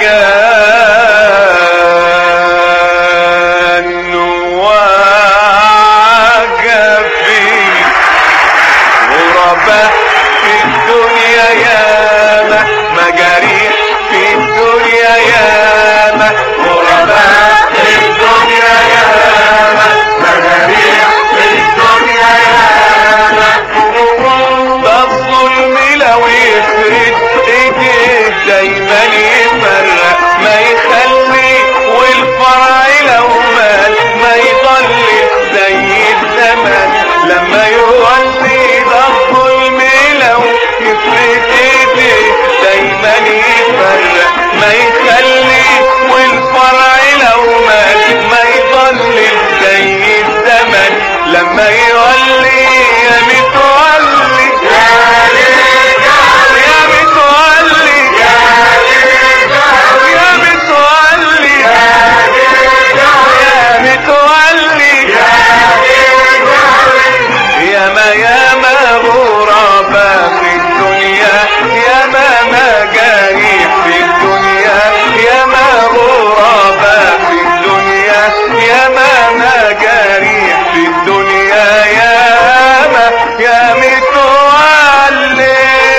أشكال وعجبي غرباء في الدنيا ياما مجاريح في الدنيا ياما غرباء في الدنيا ياما مجاريح في الدنيا ياما ده الظلم لو يفرد ايديه دايما يفرق ما يخلي والفرع لو مات ما يضل زي الزمن لما يولي ده الظلم لو يفرد ايديه دايما يفرق ما يخلي والفرع لو مات ما يضل زي الزمن لما يولي يا متولي يا متولي يا متولي يا متولي يا ما يا ما غرباء في الدنيا يا ما مجاريح في الدنيا يا ما غرباء في الدنيا يا ما مجاريح في الدنيا يا ما يا متولي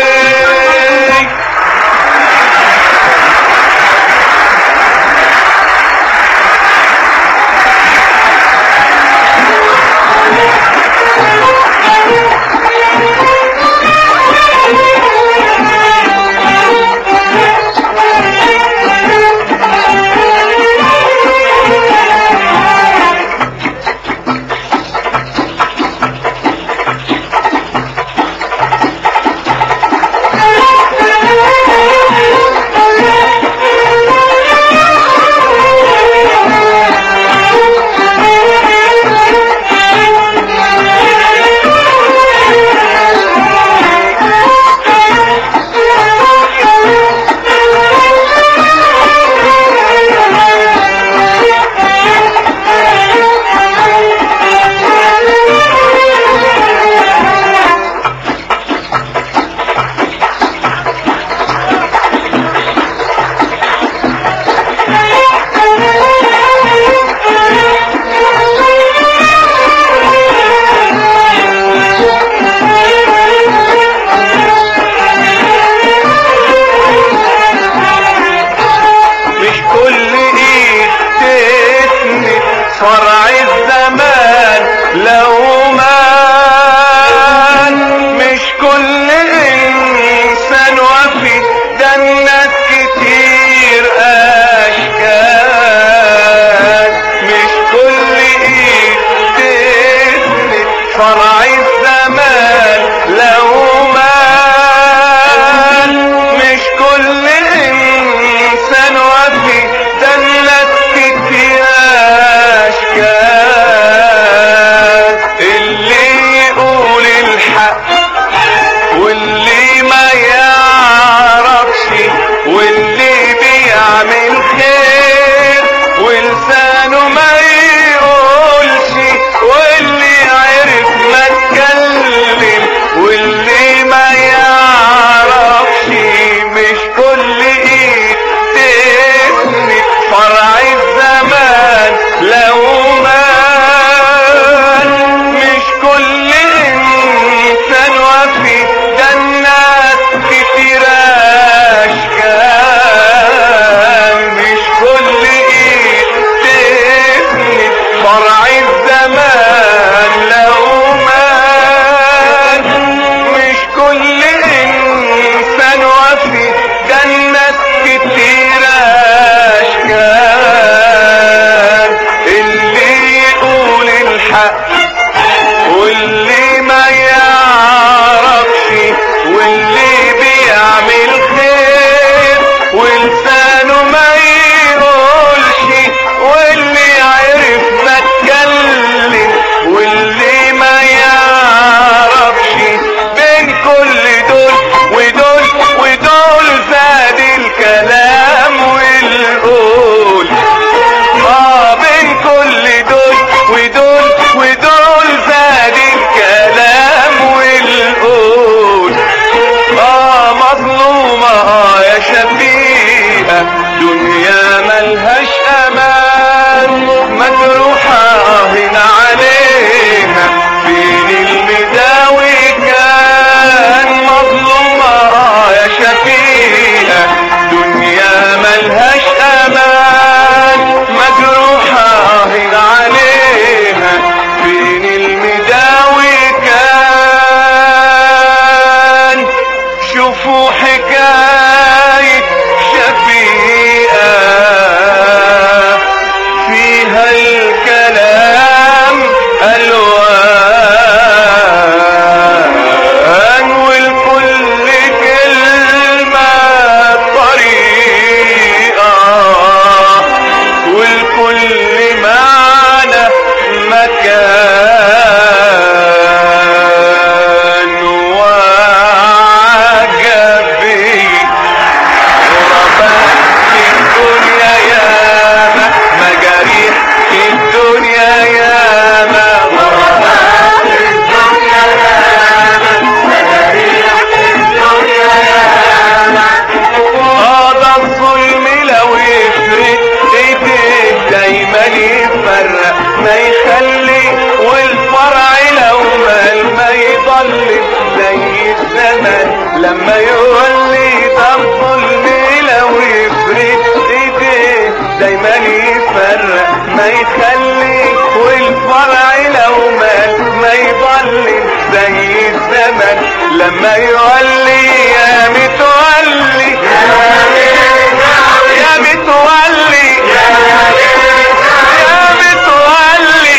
مش كل ايد تسند فرع الزمان لو مات مش كل انسان وفي ده الناس كتير اشكال مش كل ايد تسند فرع الزمان لو مات مش كل انسان وفي ده الناس كتير اشكال اللي يقول الحق واللي ما يعرفش واللي بيعمل خير ولسانه ما يقولش واللي عرف ما اتكلم واللي ما يعرفش مش كل ايد تسند فرع الزمان لو مات مش كل انسان وفي ده الناس كتير اشكال مش كل ايد تسند فرع الزمان لو مات مش كل انسان وفي ده الناس كتير اشكال اللي يقول الحق واللي ما يعرفش واللي بيعمل خير ولسانه ما يقولش واللي عرف ما اتكلم واللي ما يعرفش بين كل دول ودول ودول زاد الكلام والقول اه بين كل دول ودول ودول زاد الكلام والقول اه مظلومة اه يا شفيقة دنيا ملهاش امان مجروحة هنا عليها فين المداوي كان مظلومة يا شفيقة دنيا ملهاش امان مجروحة هنا عليها فين المداوي كان شوفوا حكاية شفيقة فيها الكلام ألوان والكل كلمة طريقة والكل معنى مكان وعجبي غرباء في الدنيا ياما مجاريح في الدنيا ياما غرباء في الدنيا ياما مجاريح في الدنيا ياما هذا الظلم لو يفرق ايديك دايما يفرق ما يخلي والفرع لو مال ما يضل زي الزمن لما يولي ده الظلم لو يفرق ايديك دايما يفرق ما يخلي والفرع لو مال ما يضل زي الزمن لما يولي يا متولي يا متولي يا متولي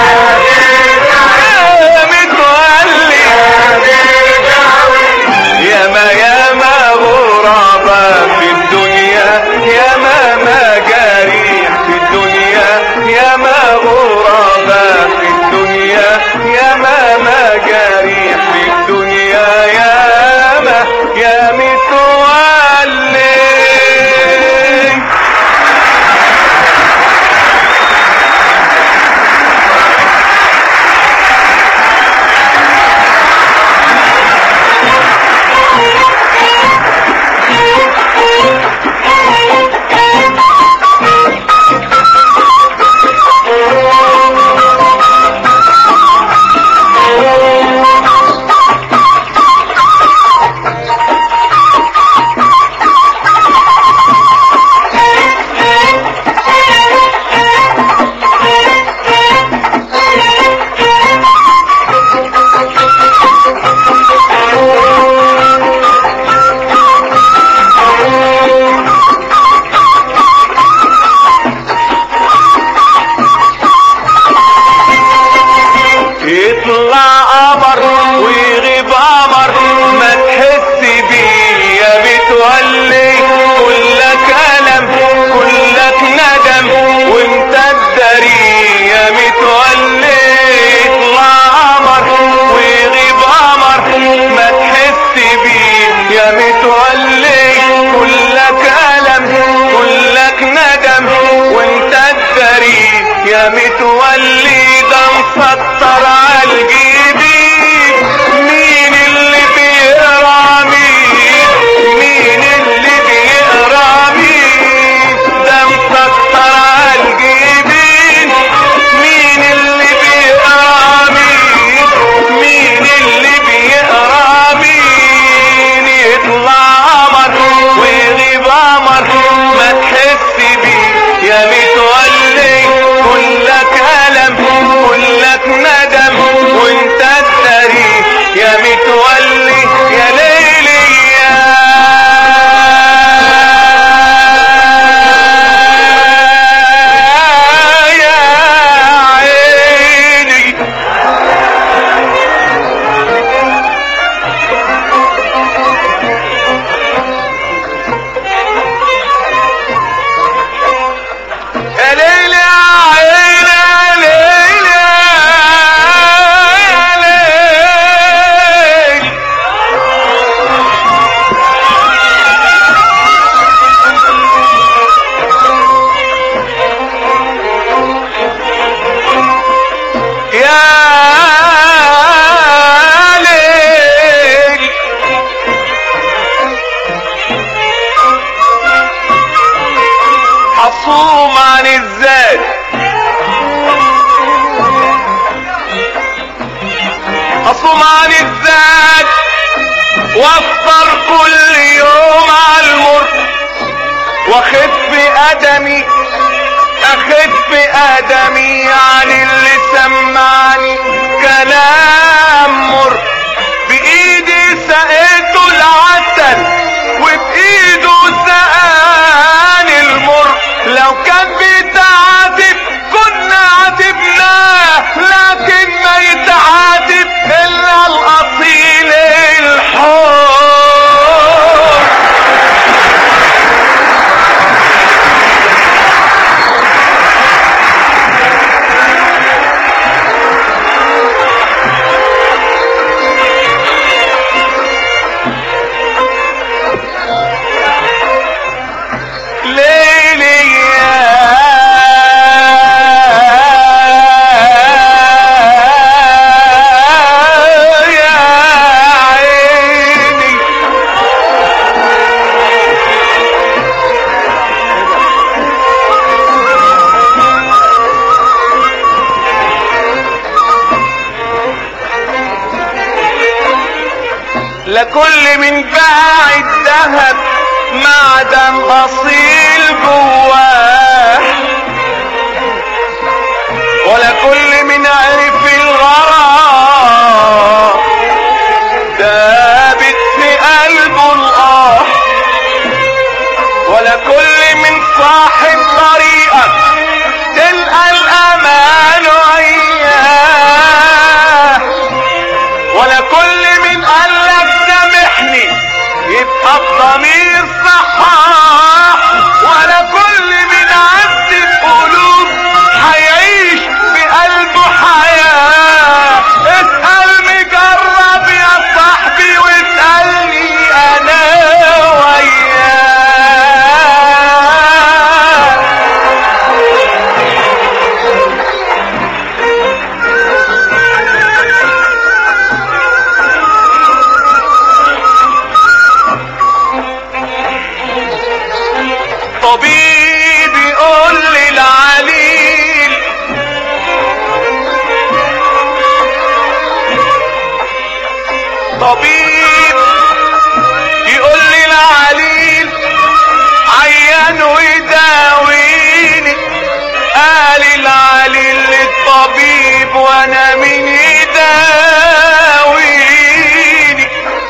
يا متولي يا ما يا ما غرباء في الدنيا يا ما مجاريح في الدنيا يا ما غرباء في الدنيا يا ما مجاريح في الدنيا يا ما اصوم عن الذات اصوم عن الذات وافطر كل يوم على المر واخف ادمي اخف ادمي عن اللي سمعني كلام مر بايدي سقيته العسل وبايده سقاني المر لو كان بيتعاتب كنا عاتبناه لكن ما يتعاتب الا الاصيل الحر ليلي يا عيني لكل من باع الذهب معدن اصيل جواه ولا كل من عرف الغرام ثابت في قلبه الاه ولا كل من صاحب طريقك تلقى الامان وياه ولا كل من قالك سامحني يبقى الضمير صحاح ولا كل من عذب قلوب هيعيش بقلبه حياة اسأل مجرب يا صاحبي واسألني انا وياه طبيب يقول لي العليل طبيب يقول لي العليل عيان ويداويني قال العليل للطبيب وانا مين يداويني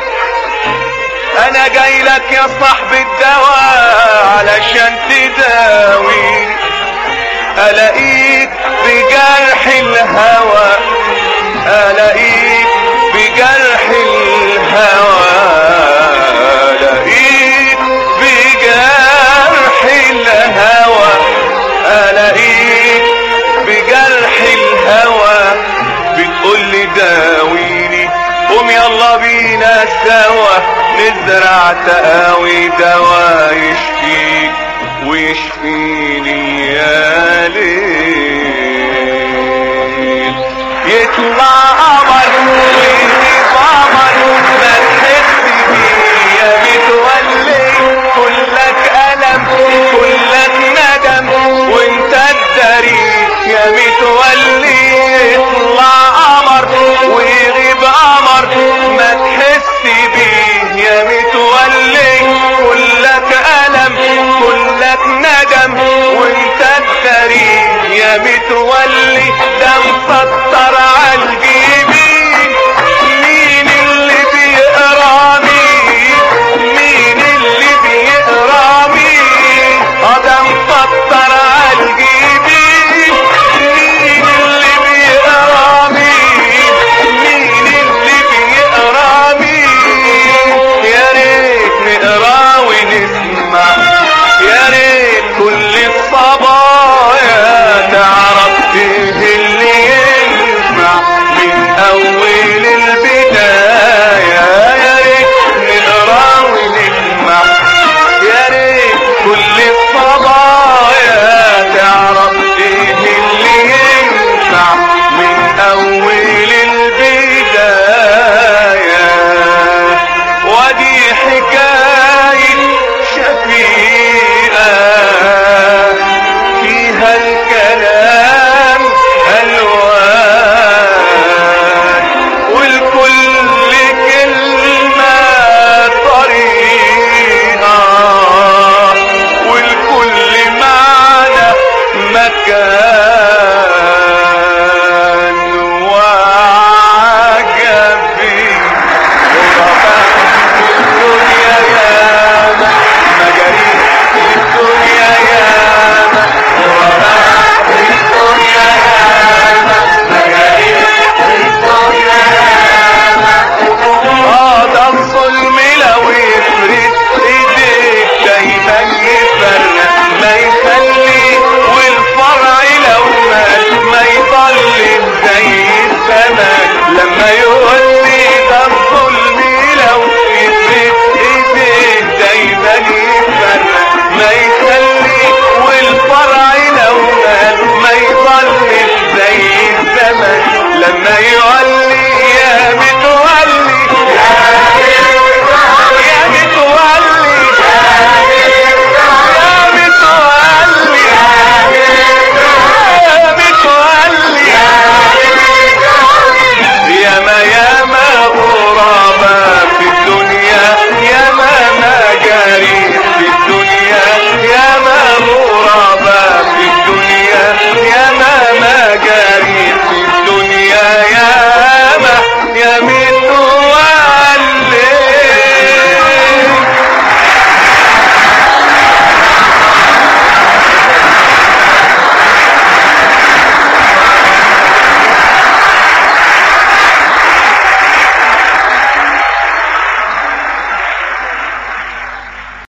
انا جاي لك يا صاحب الدواء علشان تداويني الاقيك بجرح الهوى الاقيك بجرح الهوى الاقيك بجرح الهوى الاقيك بجرح الهوى بتقول لي داويني قوم يلا بينا سوا نزرع تقاوي دوا يشفيك ويشفيني يا ليل يطلع قمر ويغيب قمر ما تحس بيه يا متولي كلك ألم كلك ندم وانت الدري يا متولي يطلع قمر ويغيب قمر ما تحس بيه يا متولي كلك ألم كلك ندم وانت الدري يا متولي